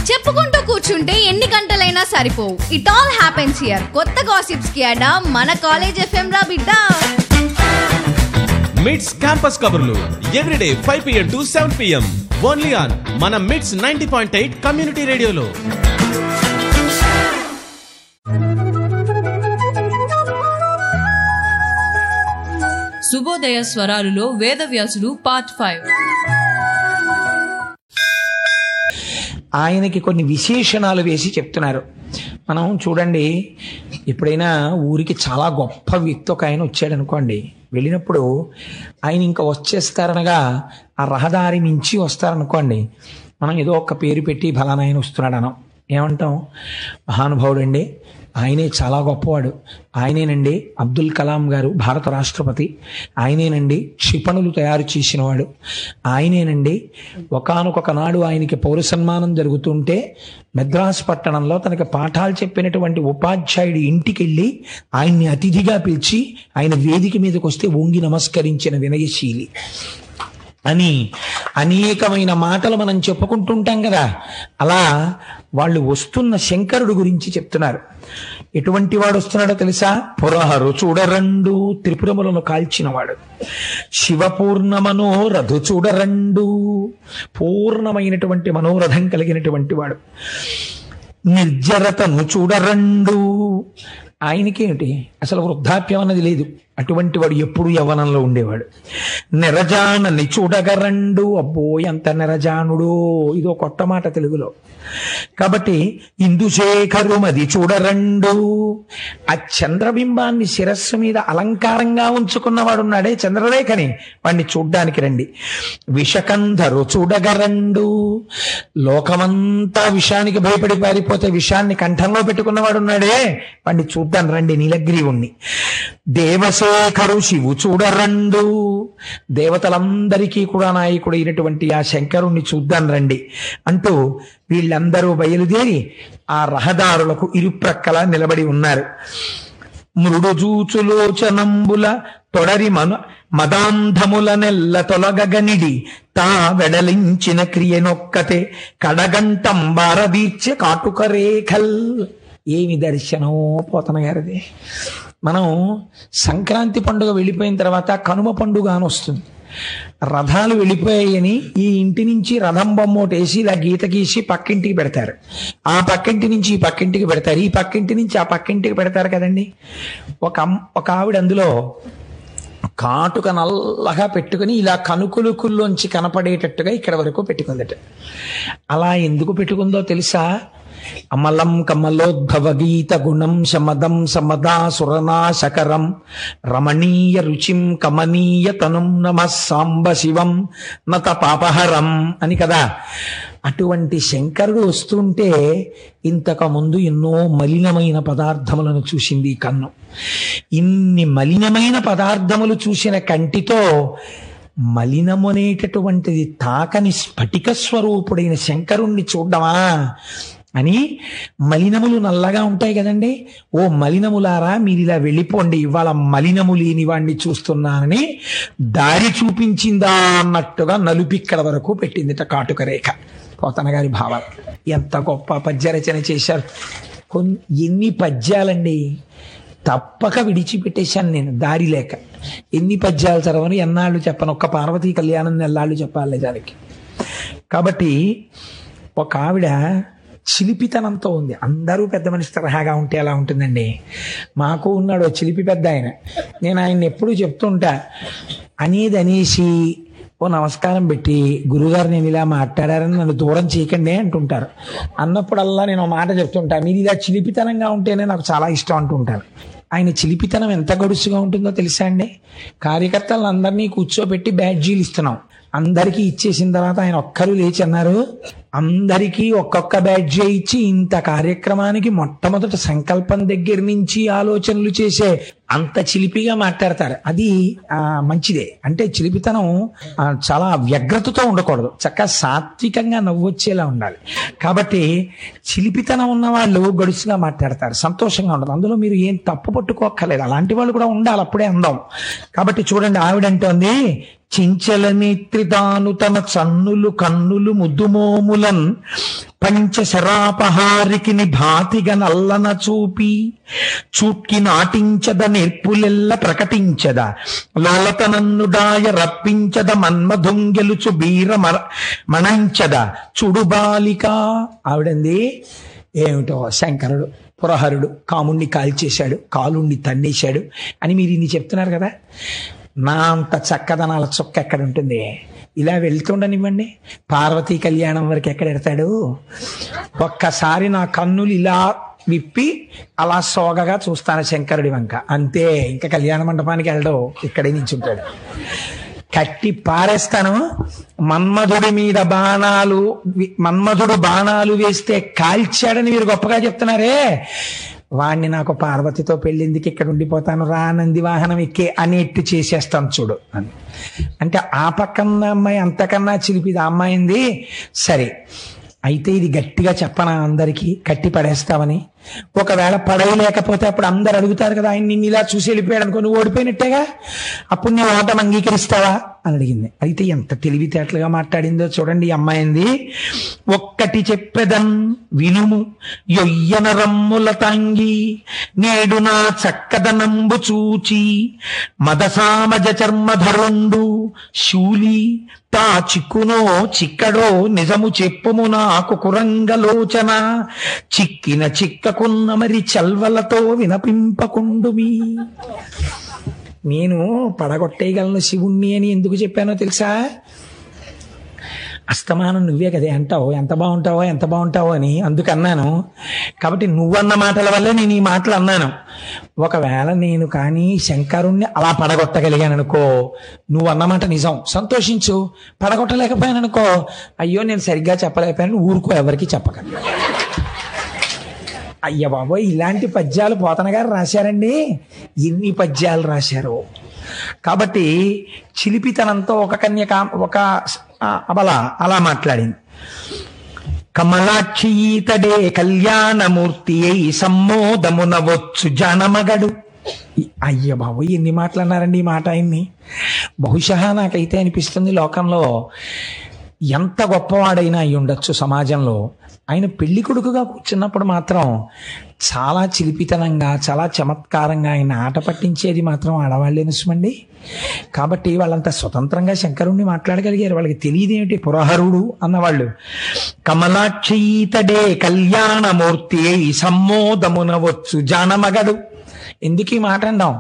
చెప్పుకుంటూ కూర్చుంటే ఎన్ని గంటలైనా సరిపోవు ఇట్ ఆల్ హ్యాపెన్స్ హియర్ కొత్త గాసిప్స్ కి అడా మన కాలేజ్ ఎఫ్ఎం రా బిడ్డ మిడ్స్ క్యాంపస్ కబుర్లు everyday five PM to seven PM only on మన MIDS ninety point eight community రేడియోలో శుభోదయ స్వరాలులో వేదవ్యాసుడు పార్ట్ ఫైవ్ ఆయనకి కొన్ని విశేషణాలు వేసి చెప్తున్నారు మనం చూడండి ఎప్పుడైనా ఊరికి చాలా గొప్ప వ్యక్తి ఒక ఆయన వచ్చాడు అనుకోండి వెళ్ళినప్పుడు ఆయన ఇంకా వచ్చేస్తారనగా ఆ రహదారి మించి వస్తారనుకోండి మనం ఏదో ఒక పేరు పెట్టి ఫలానా ఆయన వస్తున్నాడు అనం ఏమంటాం మహానుభావుడండి ఆయనే చాలా గొప్పవాడు ఆయనేనండి అబ్దుల్ కలాం గారు భారత రాష్ట్రపతి ఆయనేనండి క్షిపణులు తయారు చేసినవాడు ఆయనేనండి ఒకానొక నాడు ఆయనకి పౌర సన్మానం జరుగుతుంటే మెద్రాస్ పట్టణంలో తనకి పాఠాలు చెప్పినటువంటి ఉపాధ్యాయుడి ఇంటికి వెళ్ళి ఆయన్ని అతిథిగా పిలిచి ఆయన వేదిక మీదకి వస్తే వంగి నమస్కరించిన వినయశీలి అని అనేకమైన మాటలు మనం చెప్పుకుంటుంటాం కదా అలా వాళ్ళు వస్తున్న శంకరుడు గురించి చెప్తున్నారు ఎటువంటి వాడు వస్తున్నాడో తెలుసా పురహరు చూడరండు త్రిపురములను కాల్చినవాడు శివపూర్ణ మనోరథు చూడరండు పూర్ణమైనటువంటి మనోరథం కలిగినటువంటి వాడు నిర్జరతను చూడరండు ఆయనకేమిటి అసలు వృద్ధాప్యం అన్నది లేదు అటువంటి వాడు ఎప్పుడు యవ్వనంలో ఉండేవాడు నిరజానని చూడగరండు అబ్బో ఎంత నిరజానుడో ఇదో కొత్త మాట తెలుగులో కాబట్టి ఇందుశేఖరు అది చూడరండు ఆ చంద్రబింబాన్ని శిరస్సు మీద అలంకారంగా ఉంచుకున్నవాడు ఉన్నాడే చంద్రరేఖని వాడిని చూడ్డానికి రండి విషకంధరు చూడగరండు లోకమంతా విషానికి భయపడి పారిపోతే విషాన్ని కంఠంలో పెట్టుకున్నవాడు ఉన్నాడే వాడిని చూడ్డాను రండి నీలగ్రీవుణ్ణి దేవశేఖరు శివు చూడరండు దేవతలందరికీ కూడా నాయకుడు అయినటువంటి ఆ శంకరుణ్ణి చూద్దాం రండి అంటూ వీళ్ళందరూ బయలుదేరి ఆ రహదారులకు ఇరుప్రక్కల నిలబడి ఉన్నారు మృడు జూచులోచనంబుల తొడరి మను మదాంధముల నెల్ల తొలగగనిడి తా వెడలించిన క్రియనొక్కతే కడగంటం బారదీర్చె కాటుకరేఖల్ ఏమి దర్శనం పోతన గారిది మనం సంక్రాంతి పండుగ వెళ్ళిపోయిన తర్వాత కనుమ పండుగ అని వస్తుంది రథాలు వెళ్ళిపోయాయని ఈ ఇంటి నుంచి రథం బొమ్మ ఒకటి వేసి ఇలా గీత గీసి పక్కింటికి పెడతారు ఆ పక్కింటి నుంచి ఈ పక్కింటికి పెడతారు ఈ పక్కింటి నుంచి ఆ పక్కింటికి పెడతారు కదండి ఒక అమ్- ఒక ఆవిడ అందులో కాటుక నల్లగా పెట్టుకుని ఇలా కనుకులుకుల్లోంచి కనపడేటట్టుగా ఇక్కడ వరకు పెట్టుకుందట అలా ఎందుకు పెట్టుకుందో తెలుసా అమలం కమలోద్భవ గీత గుణం శమదం సమదా సురనాశకరం రమణీయ రుచిం కమనీయ తనుం నమ సాంబ శివం నత పాపహరం అని కదా అటువంటి శంకరుడు వస్తుంటే ఇంతకు ముందు ఎన్నో మలినమైన పదార్థములను చూసింది ఈ కన్ను ఇన్ని మలినమైన పదార్థములు చూసిన కంటితో మలినమనేటటువంటిది తాకని స్ఫటిక స్వరూపుడైన శంకరుణ్ణి చూడ్డమా అని మలినములు నల్లగా ఉంటాయి కదండి ఓ మలినములారా మీరు ఇలా వెళ్ళిపోండి ఇవాళ మలినము లేని వాణ్ణి చూస్తున్నానని దారి చూపించిందా అన్నట్టుగా నలుపిక్కడ వరకు పెట్టిందిట కాటుక రేఖ పోతన గారి భావాలు ఎంత గొప్ప పద్య రచన చేశారు కొన్ ఎన్ని పద్యాలండి తప్పక విడిచిపెట్టేశాను నేను దారి లేక ఎన్ని పద్యాలు చదవను ఎన్నాళ్ళు చెప్పను ఒక్క పార్వతీ కళ్యాణం ఎన్నాళ్ళు చెప్పాలి దానికి కాబట్టి ఒక ఆవిడ చిలిపితనంతో ఉంది అందరూ పెద్ద మనిషి తరహాగా ఉంటే ఎలా ఉంటుందండి మాకు ఉన్నాడు ఓ చిలిపి పెద్ద ఆయన నేను ఆయన్ని ఎప్పుడూ చెప్తుంటా అనేది అనేసి ఓ నమస్కారం పెట్టి గురుగారు నేను ఇలా మాట్లాడారని నన్ను దూరం చేయకండి అంటుంటారు అన్నప్పుడల్లా నేను ఒక మాట చెప్తుంటా మీరు ఇలా చిలిపితనంగా ఉంటేనే నాకు చాలా ఇష్టం అంటుంటాను ఆయన చిలిపితనం ఎంత గడుసుగా ఉంటుందో తెలుసా అండి కార్యకర్తలను అందరినీ కూర్చోబెట్టి బ్యాడ్జీలు ఇస్తున్నాం అందరికీ ఇచ్చేసిన తర్వాత ఆయన ఒక్కరు లేచి అన్నారు అందరికీ ఒక్కొక్క బ్యాడ్జీ ఇచ్చి ఇంత కార్యక్రమానికి మొట్టమొదటి సంకల్పం దగ్గర నుంచి ఆలోచనలు చేసే అంత చిలిపిగా మాట్లాడతారు అది ఆ, మంచిదే అంటే చిలిపితనం ఆ, చాలా వ్యగ్రతతో ఉండకూడదు చక్కగా సాత్వికంగా నవ్వొచ్చేలా ఉండాలి కాబట్టి చిలిపితనం ఉన్న వాళ్ళు గడుసుగా మాట్లాడతారు సంతోషంగా ఉండదు అందులో మీరు ఏం తప్పు పట్టుకోక్కర్లేదు అలాంటి వాళ్ళు కూడా ఉండాలి అప్పుడే అందాం కాబట్టి చూడండి ఆవిడంటోంది చించల నేత్రి తాను తన చన్నులు కన్నులు ముద్దుమోముల కన్నులన్ పంచశరాపహారికి భాతిగ నల్లన చూపి చూట్కి నాటించద నేర్పులెల్ల ప్రకటించద లోలతనన్నుడాయ రప్పించద మన్మధుంగెలుచు బీర మర మణంచద చుడు బాలిక ఆవిడంది ఏమిటో శంకరుడు పురహరుడు కాముణ్ణి కాల్చేశాడు కాలుణ్ణి తన్నేశాడు అని మీరు ఇన్ని చెప్తున్నారు కదా నా అంత చక్కదనాల చుక్క ఎక్కడ ఉంటుంది ఇలా వెళ్తుండనివ్వండి పార్వతీ కళ్యాణం వరకు ఎక్కడ ఎడతాడు ఒక్కసారి నా కన్నులు ఇలా విప్పి అలా సోగగా చూస్తాను శంకరుడి వంక అంతే ఇంకా కళ్యాణ మండపానికి వెళ్ళడు ఇక్కడే నించుంటాడు కట్టి పారేస్తాను మన్మధుడి మీద బాణాలు వి- మన్మధుడు బాణాలు వేస్తే కాల్చాడని మీరు గొప్పగా చెప్తున్నారే వాణ్ణి నాకు పార్వతితో పెళ్ళిందికి ఇక్కడ ఉండిపోతాను రా నంది వాహనం ఎక్కే అనేట్టు చేసేస్తాను చూడు అని అంటే ఆ పక్కన అమ్మాయి అంతకన్నా చిలిపిది ఆ అమ్మాయింది సరే అయితే ఇది గట్టిగా చెప్పనా అందరికీ కట్టి పడేస్తామని ఒకవేళ పడేయలేకపోతే అప్పుడు అందరు అడుగుతారు కదా ఆయన నిన్ను ఇలా చూసి వెళ్ళిపోయాడు అనుకో నువ్వు ఓడిపోయినట్టేగా అప్పుడు నీ ఓటం అంగీకరిస్తావా అని అడిగింది అయితే ఎంత తెలివితేటలుగా మాట్లాడిందో చూడండి ఈ అమ్మాయింది ఒక్కటి చెప్పెదన్ వినుము యొయ్యన రమ్ముల తంగి నేడు నా చక్కదనంబు చూచి మదసామజ చర్మధరుండు శూలి తా చిక్కునో చిక్కడో నిజము చెప్పుము నాకు కురంగలోచన చిక్కిన చిక్కకున్న మరి చల్వలతో వినపింపకుండుమి నేను పడగొట్టేయగలను శివుణ్ణి అని ఎందుకు చెప్పానో తెలుసా అస్తమానం నువ్వే కదే అంటావు ఎంత బాగుంటావో ఎంత బాగుంటావో అని అందుకన్నాను కాబట్టి నువ్వన్న మాటల వల్లే నేను ఈ మాటలు అన్నాను ఒకవేళ నేను కానీ శంకరుణ్ణి అలా పడగొట్టగలిగాను అనుకో నువ్వు అన్నమాట నిజం సంతోషించు పడగొట్టలేకపోయాను అనుకో అయ్యో నేను సరిగ్గా చెప్పలేకపోయాను ఊరుకో ఎవరికి చెప్పకండి అయ్య బాబోయ్ ఇలాంటి పద్యాలు పోతన గారు రాశారండి ఎన్ని పద్యాలు రాశారు కాబట్టి చిలిపితనంతో ఒక కన్యక ఒక ఆ, అబల అలా మాట్లాడింది కమలాక్షి ఈతడే కళ్యాణమూర్తి అయి సమ్మోదమున వచ్చు జనమగడు ఈ- అయ్య బాబు ఎన్ని మాటలు అన్నారండి ఈ మాట ఆయన్ని బహుశా నాకైతే అనిపిస్తుంది లోకంలో ఎంత గొప్పవాడైనా అయి ఉండొచ్చు సమాజంలో ఆయన పెళ్లి కొడుకుగా కూర్చున్నప్పుడు మాత్రం చాలా చిలిపితనంగా చాలా చమత్కారంగా ఆయన ఆట పట్టించేది మాత్రం ఆడవాళ్ళే నిజమండి కాబట్టి వాళ్ళంత స్వతంత్రంగా శంకరుణ్ణి మాట్లాడగలిగారు వాళ్ళకి తెలియదు ఏమిటి పురహరుడు అన్నవాళ్ళు కమలాక్షీతడే కళ్యాణమూర్తి అయి సమ్మోదమున వచ్చు జానమగడు ఎందుకు ఈ మాట అందాం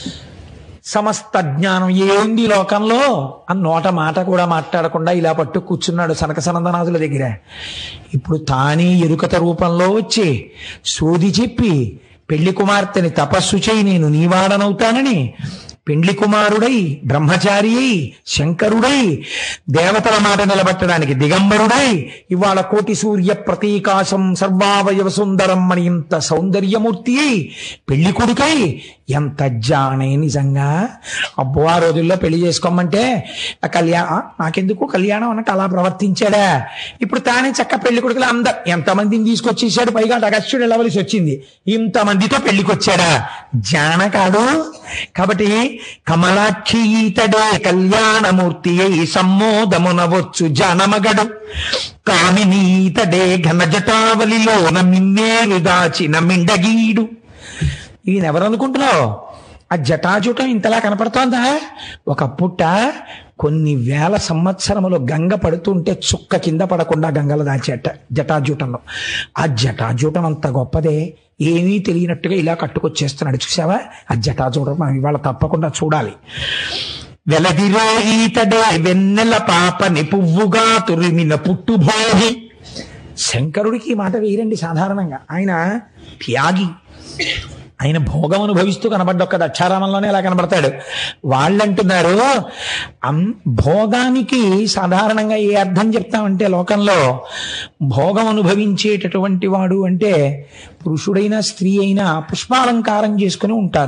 సమస్త జ్ఞానం ఏముంది ఈ లోకంలో అని నోట మాట కూడా మాట్లాడకుండా ఇలా పట్టు కూర్చున్నాడు సనక సనందనాథుల దగ్గర ఇప్పుడు తానే ఎరుకత రూపంలో వచ్చి సోది చెప్పి పెళ్లి కుమార్తెని తపస్సు చేయి నేను నీవాడనవుతానని పెండ్లి కుమారుడై బ్రహ్మచారి అయి శంకరుడై దేవతల మాట నిలబెట్టడానికి దిగంబరుడై ఇవాళ కోటి సూర్య ప్రతీకాశం సర్వావయవ సుందరం అని ఇంత సౌందర్యమూర్తి అయి పెళ్లి కొడుకై ఎంత జానే నిజంగా అబ్బో ఆ రోజుల్లో పెళ్లి చేసుకోమంటే ఆ కళ్యాణ నాకెందుకు కళ్యాణం అన్నట్టు అలా ప్రవర్తించాడా ఇప్పుడు తానే చక్క పెళ్లి కొడుకులు అందరు ఎంతమందిని తీసుకొచ్చేసాడు పైగా అగస్త్యుడు వెళ్ళవలసి వచ్చింది ఇంతమందితో పెళ్లికొచ్చాడా జానకాడు కాబట్టి కమలాక్షి ఈతడే కళ్యాణమూర్తి అయి సమ్మోదమునవచ్చు జానమగడు కామినీతడే ఘన జటావలిలోన మిన్నేరు దాచిన మిండగీడు ఈయన ఎవరు అనుకుంటున్నావు ఆ జటాజుటం ఇంతలా కనపడుతోందా ఒక పుట్ట కొన్ని వేల సంవత్సరములు గంగ పడుతుంటే చుక్క కింద పడకుండా గంగలు దాచేట జటాజూటంలో ఆ జటాజూటం అంత గొప్పదే ఏమీ తెలియనట్టుగా ఇలా కట్టుకొచ్చేస్తున్నాడు చూసావా ఆ జటాజూటం మనం ఇవాళ తప్పకుండా చూడాలి వెలదిరో ఈతడే వెన్నెల పాపని పువ్వుగా తురిమిన పుట్టుభోగి శంకరుడికి ఈ మాట వేయరండి సాధారణంగా ఆయన త్యాగి ఆయన భోగం అనుభవిస్తూ కనబడ్డ ఒక్క దక్షారామంలోనే అలా కనబడతాడు వాళ్ళంటున్నారు అం భోగానికి సాధారణంగా ఏ అర్థం చెప్తామంటే లోకంలో భోగం అనుభవించేటటువంటి వాడు అంటే పురుషుడైనా స్త్రీ అయినా పుష్పాలంకారం చేసుకుని ఉంటారు అని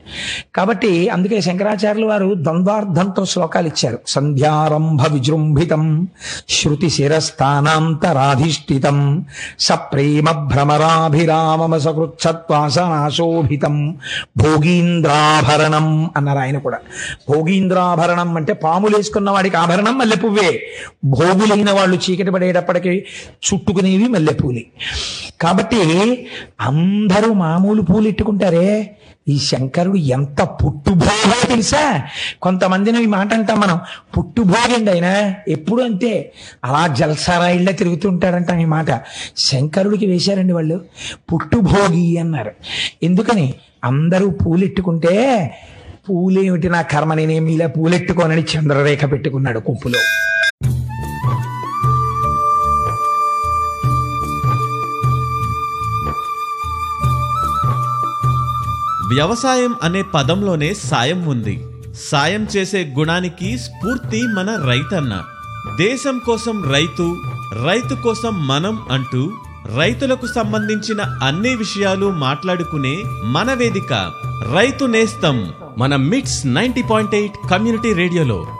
కాబట్టి అందుకే శంకరాచార్యులు వారు ద్వంద్వార్థంతో శ్లోకాలు ఇచ్చారు సంధ్యారంభ విజృంభితం శృతి శిరస్థానాంతరాధిష్ఠితం సప్రేమ భ్రమరాభిరామమ సకృచ్ఛత్వాసనాశోభితం భోగీంద్రాభరణం అన్నారు ఆయన కూడా భోగీంద్రాభరణం అంటే పాములు వేసుకున్న వాడికి ఆభరణం మల్లెపువ్వే భోగులైన వాళ్ళు చీకటి పడేటప్పటికి చుట్టుకునేవి మల్లెపూలి కాబట్టి అందరూ మామూలు పూలు ఇట్టుకుంటారే ఈ శంకరుడు ఎంత పుట్టుభోగో తెలుసా కొంతమందిని ఈ మాట అంటాం మనం పుట్టుభోగండి ఆయన ఎప్పుడు అంతే అలా జల్సారాయిళ్ళ తిరుగుతుంటాడంట ఈ మాట శంకరుడికి వేశారండి వాళ్ళు పుట్టుభోగి అన్నారు ఎందుకని అందరూ పూలెట్టుకుంటే పూలేమిటి నా కర్మ నేనేమి ఇలా పూలెట్టుకోనని చంద్రరేఖ పెట్టుకున్నాడు కుంపులో వ్యవసాయం అనే పదంలోనే సాయం ఉంది సాయం చేసే గుణానికి స్ఫూర్తి మన రైతన్న దేశం కోసం రైతు రైతు కోసం మనం అంటూ రైతులకు సంబంధించిన అన్ని విషయాలు మాట్లాడుకునే మన వేదిక రైతు నేస్తం మన మిట్స్ నైంటీ పాయింట్ ఎయిట్ కమ్యూనిటీ రేడియోలో